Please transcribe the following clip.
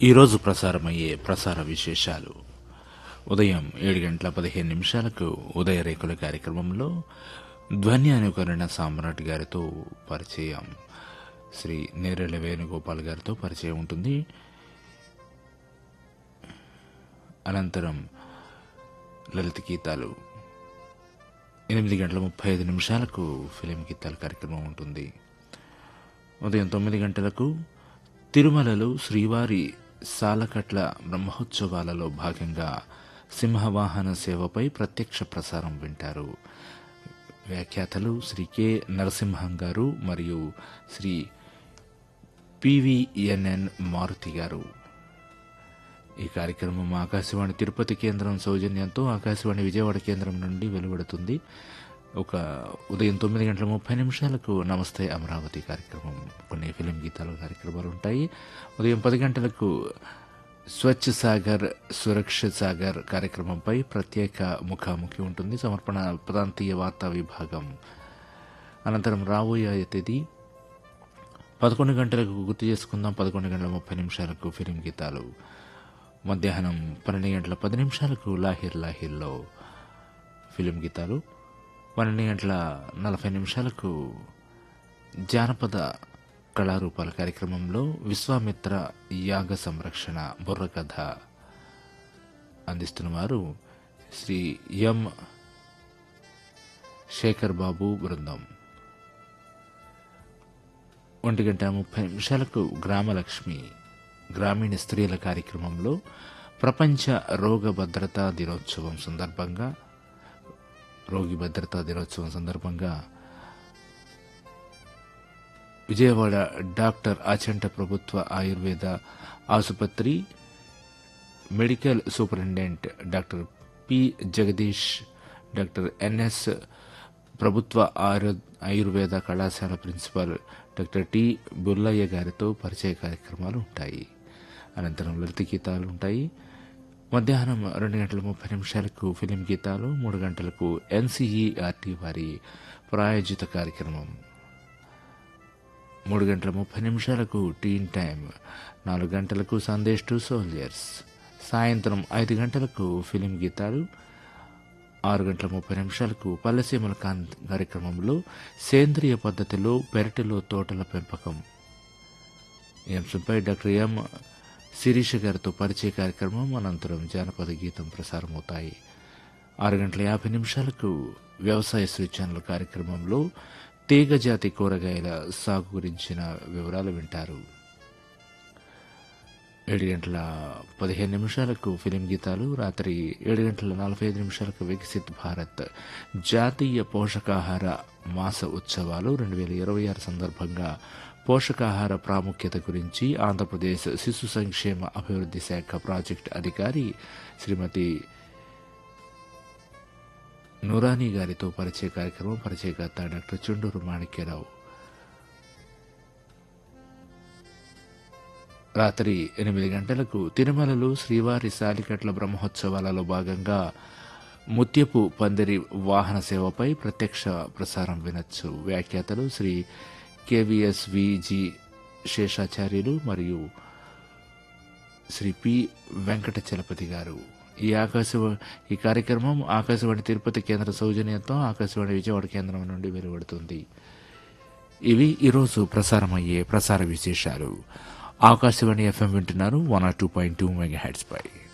ఈరోజు ప్రసారమయ్యే ప్రసార విశేషాలు ఉదయం ఏడు గంటల పదిహేను నిమిషాలకు ఉదయ రేకుల కార్యక్రమంలో ధ్వని అనుకరణ సామ్రాట్ గారితో పరిచయం శ్రీ నేరెళ్ల వేణుగోపాల్ గారితో పరిచయం ఉంటుంది అనంతరం లలిత గీతాలు ఎనిమిది గంటల ముప్పై ఐదు నిమిషాలకు ఫిలిం గీతాల కార్యక్రమం ఉంటుంది ఉదయం తొమ్మిది గంటలకు తిరుమలలో శ్రీవారి సాలకట్ల బ్రహ్మోత్సవాలలో భాగంగా సింహవాహన సేవపై ప్రత్యక్ష ప్రసారం వింటారు వ్యాఖ్యాతలు శ్రీ కె నరసింహం గారు మరియు శ్రీ పివిఎన్ఎన్ మారుతి గారు ఈ కార్యక్రమం ఆకాశవాణి తిరుపతి కేంద్రం సౌజన్యంతో ఆకాశవాణి విజయవాడ కేంద్రం నుండి వెలువడుతుంది ఒక ఉదయం తొమ్మిది గంటల ముప్పై నిమిషాలకు నమస్తే అమరావతి కార్యక్రమం కొన్ని ఫిలిం గీతాల కార్యక్రమాలు ఉంటాయి ఉదయం పది గంటలకు స్వచ్ఛ సాగర్ సురక్షిత్ సాగర్ కార్యక్రమంపై ప్రత్యేక ముఖాముఖి ఉంటుంది సమర్పణ ప్రాంతీయ వార్తా విభాగం అనంతరం రాబోయే తేదీ పదకొండు గంటలకు గుర్తు చేసుకుందాం పదకొండు గంటల ముప్పై నిమిషాలకు ఫిలిం గీతాలు మధ్యాహ్నం పన్నెండు గంటల పది నిమిషాలకు లాహిర్ లాహిర్లో ఫిలిం గీతాలు పన్నెండు గంటల నలభై నిమిషాలకు జానపద కళారూపాల కార్యక్రమంలో విశ్వామిత్ర యాగ సంరక్షణ బుర్రకథ అందిస్తున్నవారు శ్రీ ఎం శేఖర్ బాబు బృందం ఒంటి గంట ముప్పై నిమిషాలకు గ్రామలక్ష్మి గ్రామీణ స్త్రీల కార్యక్రమంలో ప్రపంచ రోగ భద్రతా దినోత్సవం సందర్భంగా రోగి భద్రతా దినోత్సవం సందర్భంగా విజయవాడ డాక్టర్ ఆచంట ప్రభుత్వ ఆయుర్వేద ఆసుపత్రి medical superintendent doctor P Jagadish doctor NS ప్రభుత్వ ఆరు ఆయుర్వేద కళాశాల ప్రిన్సిపాల్ డాక్టర్ టి బుల్లయ్య గారితో పరిచయ కార్యక్రమాలు ఉంటాయి అనంతరం లలిత గీతాలు ఉంటాయి మధ్యాహ్నం రెండు గంటల ముప్పై నిమిషాలకు ఫిలిం గీతాలు మూడు గంటలకు ఎన్సీఈఆర్టీ వారి ప్రాయోజిత కార్యక్రమం మూడు గంటల ముప్పై నిమిషాలకు టీన్ టైం నాలుగు గంటలకు సందేశ్ టు సోల్జర్స్ సాయంత్రం ఐదు గంటలకు ఫిలిం గీతాలు ఆరు గంటల ముప్పై నిమిషాలకు పల్లెసీమల కాంత్ కార్యక్రమంలో సేంద్రియ పద్ధతిలో పెరటిలో తోటల పెంపకం ఈ అంశంపై డాక్టర్ ఎం శిరీష గారితో పరిచయ కార్యక్రమం అనంతరం జానపద గీతం ప్రసారమవుతాయి ఆరు గంటల యాభై నిమిషాలకు వ్యవసాయ సూచనల కార్యక్రమంలో తీగ జాతి కూరగాయల సాగు గురించిన వివరాలు వింటారు ఏడు గంటల పదిహేను నిమిషాలకు ఫిలిం గీతాలు రాత్రి ఏడు గంటల నలభై ఐదు నిమిషాలకు వికసిత్ భారత్ జాతీయ పోషకాహార మాస ఉత్సవాలు రెండు వేల ఇరవై ఆరు సందర్భంగా పోషకాహార ప్రాముఖ్యత గురించి ఆంధ్రప్రదేశ్ శిశు సంక్షేమ అభివృద్ధి శాఖ ప్రాజెక్ట్ అధికారి శ్రీమతి నూరానీ గారితో పరిచయ కార్యక్రమం పరిచయకర్త డాక్టర్ చుండూరు మాణిక్యరావు రాత్రి ఎనిమిది గంటలకు తిరుమలలో శ్రీవారి సాలికట్ల బ్రహ్మోత్సవాలలో భాగంగా ముత్యపు పందిరి వాహన సేవపై ప్రత్యక్ష ప్రసారం వినొచ్చు వ్యాఖ్యాతలు శ్రీ కేవీఎస్ విజి శేషాచార్యులు మరియు శ్రీ పి వెంకట చలపతి గారు ఈ ఆకాశవాణి ఈ కార్యక్రమం ఆకాశవాణి తిరుపతి కేంద్ర సౌజన్యంతో ఆకాశవాణి విజయవాడ కేంద్రం నుండి వెలువడుతుంది ఇవి ఈరోజు ప్రసారమయ్యే ప్రసార విశేషాలు ఆకాశవాణి ఎఫ్ఎం వింటున్నారు one o two point two megahertz పై